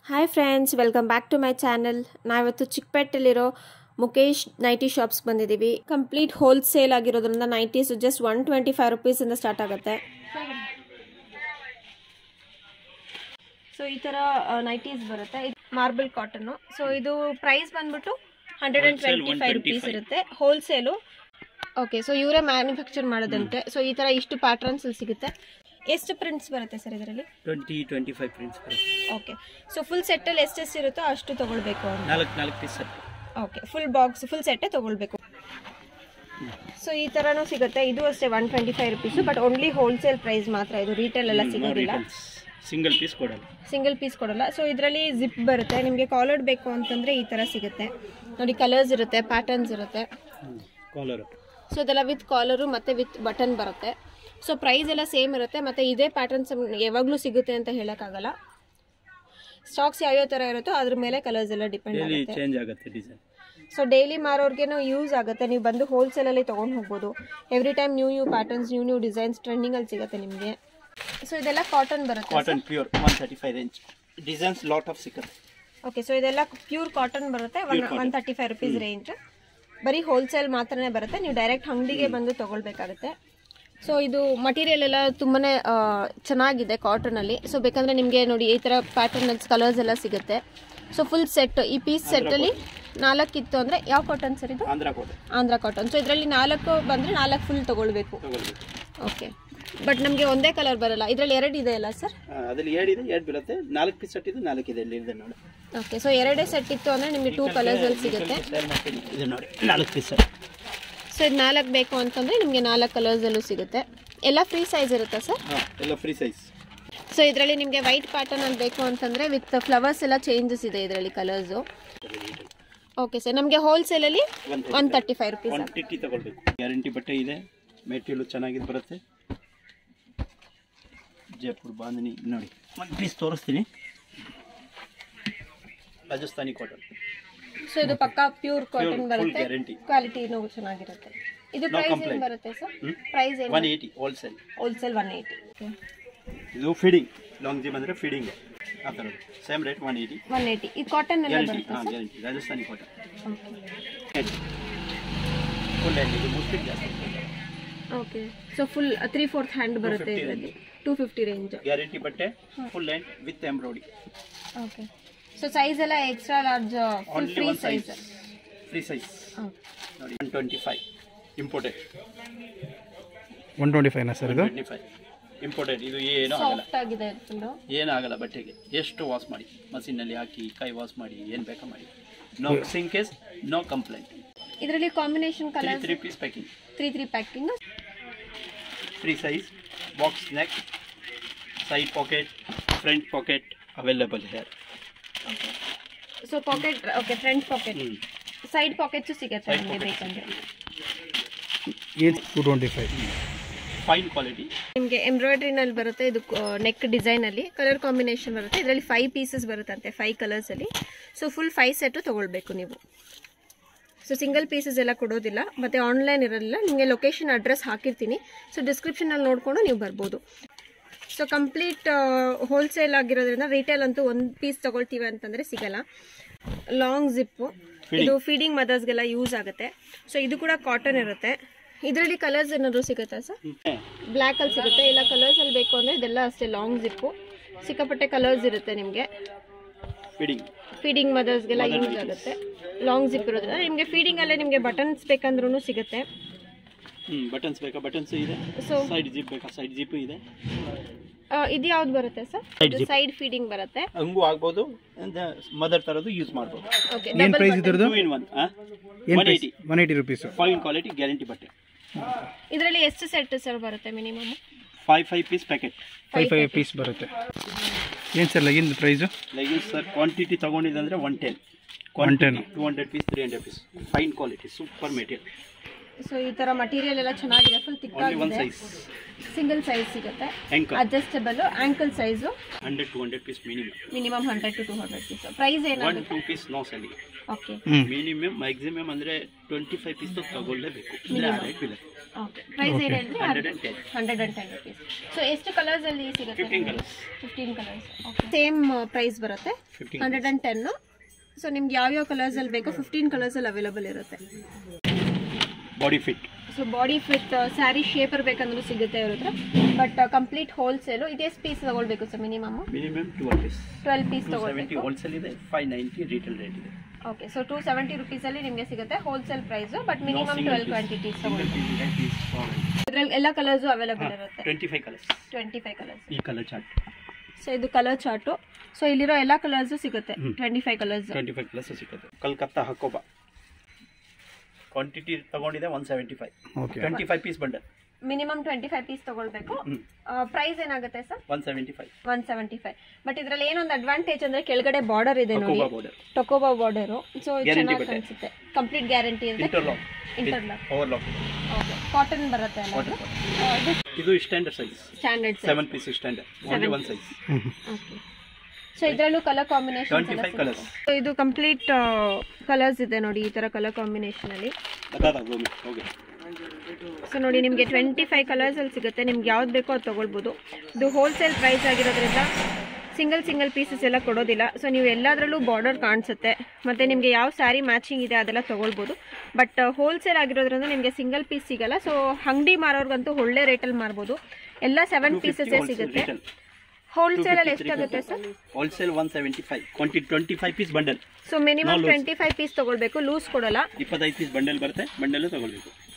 Hi friends welcome back to my channel ನಾವಿವತ್ತು ಚಿಕ್ಕಪೇಟೆಲಿರೋ Mukesh nighty shops ಬಂದಿದ್ದೀವಿ ಕಂಪ್ಲೀಟ್ ಹೋಲ್ಸೇಲ್ ಆಗಿರೋದ್ರಿಂದ nighties just one twenty five ರುಪೀಸಿಂದ start ಆಗುತ್ತೆ ಸೊ ಈ ಥರ ನೈಟೀಸ್ ಬರುತ್ತೆ ಇದು ಮಾರ್ಬಲ್ ಕಾಟನ್ನು ಸೊ ಇದು ಪ್ರೈಸ್ ಬಂದ್ಬಿಟ್ಟು hundred and twenty five rupees ಇರುತ್ತೆ ಹೋಲ್ಸೇಲು ಓಕೆ ಸೊ ಇವರೇ ಮ್ಯಾನುಫ್ಯಾಕ್ಚರ್ ಮಾಡೋದಂತೆ ಸೊ ಈ ಥರ ಇಷ್ಟು ಪ್ಯಾಟ್ರನ್ಸ್ ಸಿಗುತ್ತೆ ಎಷ್ಟು ಪ್ರಿಂಟ್ಸ್ ಬರುತ್ತೆ ಸರ್ ಇದರಲ್ಲಿ ಟ್ವೆಂಟಿ ಟ್ವೆಂಟಿ ಫೈವ್ ಪ್ರಿಂಟ್ಸ್ ಬರುತ್ತೆ ಓಕೆ ಸೊ ಫುಲ್ ಸೆಟ್ಟಲ್ಲಿ ಎಷ್ಟೆಷ್ಟು ಇರುತ್ತೋ ಅಷ್ಟು ತೊಗೊಳ್ಬೇಕು ಅಂತ ನಾಲ್ಕು ನಾಲ್ಕು piece set okay full box full ಸೆಟ್ಟೇ ತೊಗೊಳ್ಬೇಕು ಸೊ ಈ ಥರನೂ ಸಿಗುತ್ತೆ ಇದು ಅಷ್ಟೇ one twenty five rupees but only wholesale price ಮಾತ್ರ ಇದು ರೀಟೇಲ್ ಎಲ್ಲ ಸಿಗೋದಿಲ್ಲ ಸಿಂಗಲ್ ಪೀಸ್ ಕೊಡಲ್ಲ ಸಿಂಗಲ್ ಪೀಸ್ ಕೊಡಲ್ಲ ಸೊ ಇದರಲ್ಲಿ ಜಿಪ್ ಬರುತ್ತೆ ನಿಮಗೆ ಕಾಲರ್ಡ್ ಬೇಕು ಅಂತಂದರೆ ಈ ಥರ ಸಿಗುತ್ತೆ ನೋಡಿ ಕಲರ್ಸ್ ಇರುತ್ತೆ ಪ್ಯಾಟರ್ನ್ಸ್ ಇರುತ್ತೆ ಕಾಲರ್ ಸೊ ಇದೆಲ್ಲ ವಿತ್ ಕಾಲರು ಮತ್ತು ವಿತ್ ಬಟನ್ ಬರುತ್ತೆ ಸೊ ಪ್ರೈಸ್ ಎಲ್ಲ ಸೇಮ್ ಇರುತ್ತೆ ಮತ್ತು ಇದೇ ಪ್ಯಾಟರ್ನ್ಸ್ ಯಾವಾಗಲೂ ಸಿಗುತ್ತೆ ಅಂತ ಹೇಳೋಕ್ಕಾಗಲ್ಲ ಸ್ಟಾಕ್ಸ್ ಯಾವ್ಯಾವ ಥರ ಇರುತ್ತೋ ಅದ್ರ ಮೇಲೆ ಕಲರ್ಸ್ ಎಲ್ಲ ಡಿಪೆಂಡ್ ಡೈಲಿ ಆಗುತ್ತೆ ಚೇಂಜ್ ಆಗುತ್ತೆ ಡಿಸೈನ್ ಸೊ ಡೈಲಿ ಮಾರೋರ್ಗೆ ಯೂಸ್ ಆಗುತ್ತೆ ನೀವು ಬಂದು ಹೋಲ್ಸೇಲಲ್ಲಿ ತೊಗೊಂಡು ಹೋಗ್ಬೋದು every time new new patterns new new designs ಟ್ರೆಂಡಿಂಗಲ್ಲಿ ಸಿಗುತ್ತೆ ನಿಮಗೆ ಸೊ ಇದೆಲ್ಲ ಕಾಟನ್ ಬರುತ್ತೆ cotton pure one thirty five range designs lot of ಸಿಗುತ್ತೆ ಓಕೆ ಸೊ ಇದೆಲ್ಲ ಪ್ಯೂರ್ ಕಾಟನ್ ಬರುತ್ತೆ one one thirty five rupees range ಬರೀ ಹೋಲ್ಸೇಲ್ ಮಾತ್ರನೇ ಬರುತ್ತೆ ನೀವು ಡೈರೆಕ್ಟ್ ಅಂಗಡಿಗೆ ಬಂದು ತೊಗೊಳ್ಬೇಕಾಗುತ್ತೆ ಸೊ ಇದು ಮಟೀರಿಯಲ್ ಎಲ್ಲ ತುಂಬಾ ಚೆನ್ನಾಗಿದೆ ಕಾಟನಲ್ಲಿ ಸೊ ಬೇಕಂದರೆ ನಿಮಗೆ ನೋಡಿ ಈ ಥರ ಪ್ಯಾಟರ್ನಲ್ಸ್ ಕಲರ್ಸ್ ಎಲ್ಲ ಸಿಗುತ್ತೆ ಸೊ ಫುಲ್ ಸೆಟ್ ಈ ಪೀಸ್ ಸೆಟ್ಟಲ್ಲಿ ನಾಲ್ಕಿತ್ತು ಅಂದರೆ ಯಾವ ಕಾಟನ್ ಸರ್ ಇದು ಆಂಧ್ರ ಕೋಟೆ ಆಂಧ್ರ ಕಾಟನ್ ಸೊ ಇದರಲ್ಲಿ ನಾಲ್ಕು ಬಂದರೆ ನಾಲ್ಕು ಫುಲ್ ತೊಗೊಳ್ಬೇಕು ತಗೊಳ್ಬೇಕು ಓಕೆ ಬಟ್ ನಮಗೆ ಒಂದೇ ಕಲರ್ ಬರಲ್ಲ ಇದರಲ್ಲಿ ಎರಡು ಇದೆ ಅಲ್ಲ ಸರ್ ಆ, ಅದ್ರಲ್ಲಿ ಎರಡು ಇದೆ ಎರಡು ಬೀಳುತ್ತೆ ನಾಲ್ಕು ಪೀಸ್ ಸೆಟ್ ಇದೆ ನಾಲ್ಕು ಇದೆ ಇಲ್ಲಿ ಇದೆ ನೋಡಿ ಓಕೆ ಸೊ ಎರಡೇ ಸೆಟ್ ಇತ್ತು ಅಂದರೆ ನಿಮಗೆ ಟೂ ಕಲರ್ಸಲ್ಲಿ ಸಿಗುತ್ತೆ ಸೇಲ್ ಮಾಡ್ತೀನಿ ಇದು ನೋಡಿ ನಾಲ್ಕು ಪೀಸ್ ಸೆಟ್ ಸೊ ಇದು ನಾಲ್ಕು ಬೇಕು ಅಂತಂದರೆ ನಿಮಗೆ ನಾಲ್ಕು ಕಲರ್ಸಲ್ಲೂ ಸಿಗುತ್ತೆ ಎಲ್ಲ ಫ್ರೀ ಸೈಜ್ ಇರುತ್ತಾ ಸರ್ ಹಾಂ ಎಲ್ಲ ಫ್ರೀ ಸೈಜ್ ಸೊ ಇದರಲ್ಲಿ ನಿಮಗೆ ವೈಟ್ ಪ್ಯಾಟರ್ನ್ ಅಲ್ಲಿ ಬೇಕು ಅಂತಂದರೆ ವಿತ್ ಫ್ಲವರ್ಸ್ ಎಲ್ಲ ಚೇಂಜಸ್ ಇದೆ ಇದರಲ್ಲಿ ಕಲರ್ಸು ಓಕೆ ಸರ್ ನಮಗೆ ಹೋಲ್ಸೇಲಲ್ಲಿ one thirty five rupees one ಟಿಟ್ಟಿ ತಗೊಳ್ಬೇಕು ಗ್ಯಾರಂಟಿ ಬಟ್ಟೆ ಇದೆ ಮೆಟೀರಿಯಲ್ ಚೆನ್ನಾಗಿದ್ದು ಬರುತ್ತೆ ಜೈಪುರ್ ಬಾಂಧನಿ ನೋಡಿ ಒಂದು ಪೀಸ್ ತೋರಿಸ್ತೀನಿ ರಾಜಸ್ಥಾನಿ ಕಾಟನ್ ಸೊ ಇದು ಪಕ್ಕಾ ಪ್ಯೂರ್ ಕಾಟನ್ full ಬರುತ್ತೆ guarantee. ಕ್ವಾಲಿಟಿನೂ ಚೆನ್ನಾಗಿರುತ್ತೆ ಇದು ಪ್ರೈಸ್ ಏನು complaint. ಬರುತ್ತೆ ಸರ್ ಹ್ಮ್? ಪ್ರೈಸ್ ಏನು one eighty wholesale wholesale one eighty ಇದು ಫೀಡಿಂಗ್ ಲಾಂಗ್ ಜಿಮ್ ಅಂದರೆ ಫೀಡಿಂಗ್ ಆ ಥರದ್ದು same rate one eighty one eighty ಈ ಕಾಟನ್ ಎಲ್ಲ ಗ್ಯಾರಂಟಿ ಬರುತ್ತೆ ಹಾಂ guarantee Rajasthani cotton okay full hand ಇದು ಮುಸ್ಲಿಂ ಜಾಸ್ತಿ okay so full three fourth hand ಬರುತ್ತೆ 250 ಇದರಲ್ಲಿ ಟೂ ಫಿಫ್ಟಿ ರೇಂಜ್ ಗ್ಯಾರಂಟಿ ಬಟ್ಟೆ full hand with embroidery okay so size ಎಲ್ಲ extra large full only free one size size free size ನೋಡಿ one twenty five imported one twenty ಫೈವ್ನ sir ಇದು twenty five imported ಇದು ಏನೂ ಆಗಲ್ಲ soft ಆಗಿದೆ full ಏನಾಗಲ್ಲ ಬಟ್ಟೆಗೆ ಎಷ್ಟು ವಾಶ್ ಮಾಡಿ ಮಷೀನಲ್ಲಿ ಹಾಕಿ ಕೈ ವಾಶ್ ಮಾಡಿ ಏನು ಬೇಕಾ ಮಾಡಿ ನೋ ಸಿಂಗ್ ಕೇಸ್ ನೋ ಕಂಪ್ಲೇಂಟ್ ಇದರಲ್ಲಿ combination three colour three piece packing three three packing free size box neck side pocket front pocket available here okay so pocket okay front pocket side pockets ಸಿಗುತ್ತೆ Side ನಿಮಗೆ pockets ಬೇಕಂದ್ರೆ ಏನು two twenty five fine quality ನಿಮಗೆ ಎಂಬ್ರಾಯ್ಡ್ರಿನಲ್ಲಿ ಬರುತ್ತೆ ಇದು neck ಡಿಸೈನಲ್ಲಿ colour combination ಬರುತ್ತೆ ಇದರಲ್ಲಿ ಫೈವ್ ಪೀಸಸ್ ಬರುತ್ತಂತೆ ಫೈವ್ ಕಲರ್ಸಲ್ಲಿ ಸೊ ಫುಲ್ ಫೈವ್ ಸೆಟ್ಟು ತೊಗೊಳ್ಬೇಕು ನೀವು ಸೊ ಸಿಂಗಲ್ ಪೀಸಸ್ ಎಲ್ಲ ಕೊಡೋದಿಲ್ಲ ಮತ್ತು ಆನ್ಲೈನ್ ಇರೋದಿಲ್ಲ ನಿಮಗೆ ಲೊಕೇಶನ್ ಅಡ್ರೆಸ್ ಹಾಕಿರ್ತೀನಿ ಸೊ ಡಿಸ್ಕ್ರಿಪ್ಷನಲ್ಲಿ ನೋಡಿಕೊಂಡು ನೀವು ಬರ್ಬೋದು ಸೊ ಕಂಪ್ಲೀಟ್ ಹೋಲ್ಸೇಲ್ ಆಗಿರೋದ್ರಿಂದ ರಿಟೇಲ್ ಅಂತೂ ಒಂದು ಪೀಸ್ ತೊಗೊಳ್ತೀವಿ ಅಂತಂದರೆ ಸಿಗಲ್ಲ ಲಾಂಗ್ ಜಿಪ್ಪು ಇದು ಫೀಡಿಂಗ್ ಮದರ್ಸ್ಗೆಲ್ಲ ಯೂಸ್ ಆಗುತ್ತೆ ಸೊ ಇದು ಕೂಡ ಕಾಟನ್ ಇರುತ್ತೆ ಇದರಲ್ಲಿ ಕಲರ್ಸ್ ಏನಾದರೂ ಸಿಗುತ್ತಾ ಸರ್ ಬ್ಲ್ಯಾಕಲ್ಲಿ ಸಿಗುತ್ತೆ ಇಲ್ಲ ಕಲರ್ಸಲ್ಲಿ ಬೇಕು ಅಂದರೆ ಇದೆಲ್ಲ ಅಷ್ಟೇ ಲಾಂಗ್ ಜಿಪ್ಪು ಸಿಕ್ಕಾಪಟ್ಟೆ ಕಲರ್ಸ್ ಇರುತ್ತೆ ನಿಮಗೆ ಫೀಡಿಂಗ್ ಫೀಡಿಂಗ್ ಮದರ್ಸ್ಗೆಲ್ಲ ಯೂಸ್ ಆಗುತ್ತೆ ಲಾಂಗ್ ಜಿಪ್ ಇರೋದ್ರಿಂದ ನಿಮಗೆ ಫೀಡಿಂಗಲ್ಲೇ ನಿಮಗೆ ಬಟನ್ಸ್ ಬೇಕಂದ್ರೂ ಸಿಗುತ್ತೆ ಹ್ಞೂ ಬಟನ್ಸ್ ಬೇಕಾ ಬಟನ್ಸ್ ಇದೆ ಸೊ ಸೈಡ್ ಜಿಪ್ ಬೇಕಾ ಸೈಡ್ ಜಿಪ್ ಇದೆ ಇದು ಯಾವ್ದು ಬರುತ್ತೆ sir Side zip. Side feeding ಬರುತ್ತೆ ಹಂಗೂ ಆಗ್ಬೋದು ಮದರ್ ಥರದ್ದು ಯೂಸ್ ಮಾಡ್ಬೋದು ಓಕೆ ಏನು ಪ್ರೈಸ್ ಇದ್ರದ್ದು ಟೂ ಇನ್ ಒನ್ ಏನು one price eighty one eighty rupees fine quality guarantee ಬಟ್ಟೆ ಇದರಲ್ಲಿ ಎಷ್ಟು ಸೆಟ್ ಸರ್ ಬರುತ್ತೆ minimum five five piece packet five five piece ಬರುತ್ತೆ ಏನು sir legging price leggings sir quantity ತೊಗೊಂಡಿದ್ದಂದ್ರೆ one ten one ten two hundred piece three hundred piece fine quality super material so ಈ ತರ material ಎಲ್ಲ ಚೆನ್ನಾಗಿದೆ full thick only one ಆಗಿದೆ size single size ಸಿಗುತ್ತೆ ಎಂಕಲ್ adjustable ankle size hundred to hundred piece minimum minimum hundred to two hundred piece price one ಏನಾಗುತ್ತೆ two piece no selling okay ಹ್ಞೂ minimum maximum ಅಂದರೆ twenty five piece ತಗೊಳ್ಳೇಬೇಕು ಅಂದರೆ ಆ rate ಬೀಳುತ್ತೆ okay price ಏನು ಹೇಳಿದ್ರಿ hundred and ten hundred and ten rupees so ಎಷ್ಟು ಕಲರ್ಸ್ ಅಲ್ಲಿ ಸಿಗುತ್ತೆ fifteen colours fifteen colours same price ಬರುತ್ತೆ fifteen hundred and ten so ನಿಮ್ಗೆ ಯಾವ್ಯಾವ ಕಲರ್ಸ್ ಅಲ್ಲಿ ಬೇಕೋ ಫಿಫ್ಟೀನ್ ಕಲರ್ಸ್ ಅಲ್ಲಿ ಅವೈಲಬಲ್ ಇರುತ್ತೆ body fit so body fit sari shaper ಬೇಕಂದ್ರೂ ಸಿಗುತ್ತೆ ಇವ್ರ ಹತ್ರ ಬಟ್ ಕಂಪ್ಲೀಟ್ ಹೋಲ್ಸೇಲು ಇದೆಷ್ಟು ಪೀಸ್ ತಗೊಳ್ಬೇಕು sir minimum minimum twelve piece twelve piece two seventy ತಗೊಳ್ಬೇಕು ಹೋಲ್ಸೇಲ್ ಇದೆ ಫೈವ್ ನೈಂಟಿ ರಿಟೇಲ್ ರೇಟ್ ಇದೆ ಓಕೆ ಸೊ ಟೂ ಸೆವೆಂಟಿ ರುಪೀಸಲ್ಲಿ ನಿಮಗೆ ಸಿಗುತ್ತೆ wholesale price but minimum single twelve piece. Quantities single ತಗೊಳ್ಬೇಕು piece piece ಇದ್ರಲ್ಲಿ ಎಲ್ಲ ಕಲರ್ಸು ಅವೈಲಬಲ್ ಇರುತ್ತೆ twenty five colours twenty five colours ಈ ಕಲರ್ ಚಾರ್ಟ್ ಸೊ ಇದು ಕಲರ್ ಚಾರ್ಟು ಸೊ ಇಲ್ಲಿರೋ ಎಲ್ಲ ಕಲರ್ಸು ಸಿಗುತ್ತೆ hmm. Twenty five colours twenty five plus ಸಿಗುತ್ತೆ ಕಲ್ಕತ್ತಾ ಹಕೋಬಾ ಕ್ವಾಂಟಿಟಿ ತಗೊಂಡಿದೆ one seventy five okay twenty five piece bundle minimum twenty five piece ತಗೊಳ್ಬೇಕು ಹ್ಞೂ price ಏನಾಗುತ್ತೆ sir one seventy five one seventy five but ಇದ್ರಲ್ಲಿ ಏನೊಂದು ಅಡ್ವಾಂಟೇಜ್ ಅಂದ್ರೆ ಕೆಳಗಡೆ ಬಾರ್ಡರ್ ಇದೆ ನೋಡಿ ಹಕೋಬಾ ಬೋರ್ಡರ್ ಟೊಕೋಬಾ ಬಾರ್ಡರು ಸೊ Guarantee ಚೆನ್ನಾಗಿ ಬಟ್ಟೆ. ಕಾಣಿಸುತ್ತೆ ಕಂಪ್ಲೀಟ್ ಗ್ಯಾರಂಟಿ ಅಂತ interlock interlock overlock okay cotton ಬರುತ್ತೆ ಅಲ್ಲ ಅದು ಇದು ಇದು standard size standard seven piece standard only one size ಹ್ಞೂ ಓಕೆ ಸೊ ಇದರಲ್ಲೂ colour combination twenty five colours ಇದು ಕಂಪ್ಲೀಟ್ ಕಲರ್ಸ್ ಇದೆ ನೋಡಿ ಈ ತರ ಕಲರ್ ಕಾಂಬಿನೇಷನ್ ಅಲ್ಲಿ ಓಕೆ ಸೊ ನೋಡಿ ನಿಮಗೆ ಟ್ವೆಂಟಿ ಫೈವ್ ಕಲರ್ಸ್ ಅಲ್ಲಿ ಸಿಗುತ್ತೆ ನಿಮ್ಗೆ ಯಾವ್ದು ಬೇಕೋ ಅದು ತಗೊಳ್ಬೋದು ಇದು ಹೋಲ್ಸೇಲ್ ಪ್ರೈಸ್ ಆಗಿರೋದ್ರಿಂದ ಸಿಂಗಲ್ ಸಿಂಗಲ್ ಪೀಸಸ್ ಎಲ್ಲ ಕೊಡೋದಿಲ್ಲ ಸೊ ನೀವು ಎಲ್ಲದರಲ್ಲೂ ಬಾರ್ಡರ್ ಕಾಣಿಸುತ್ತೆ ಮತ್ತು ನಿಮಗೆ ಯಾವ ಸ್ಯಾರಿ ಮ್ಯಾಚಿಂಗ್ ಇದೆ ಅದೆಲ್ಲ ತೊಗೊಳ್ಬೋದು ಬಟ್ ಹೋಲ್ಸೇಲ್ ಆಗಿರೋದ್ರಿಂದ ನಿಮಗೆ ಸಿಂಗಲ್ ಪೀಸ್ ಸಿಗಲ್ಲ ಸೊ ಅಂಗಡಿ ಮಾರೋರ್ಗಂತೂ ಒಳ್ಳೆ ರೇಟಲ್ಲಿ ಮಾರ್ಬೋದು ಎಲ್ಲ ಸೆವೆನ್ ಪೀಸಸ್ಸೇ ಸಿಗುತ್ತೆ ಹೋಲ್ಸೇಲಲ್ಲಿ ಎಷ್ಟಾಗುತ್ತೆ sir wholesale one seventy five twenty twenty five piece bundle so minimum No loose. Twenty five piece ತೊಗೊಳ್ಬೇಕು ಲೂಸ್ ಕೊಡೋಲ್ಲ ಇಪ್ಪತ್ತೈದು ಪೀಸ್ ಬಂಡಲ್ ಬರುತ್ತೆ ಬಂಡಲ್ ತಗೊಳ್ಬೇಕು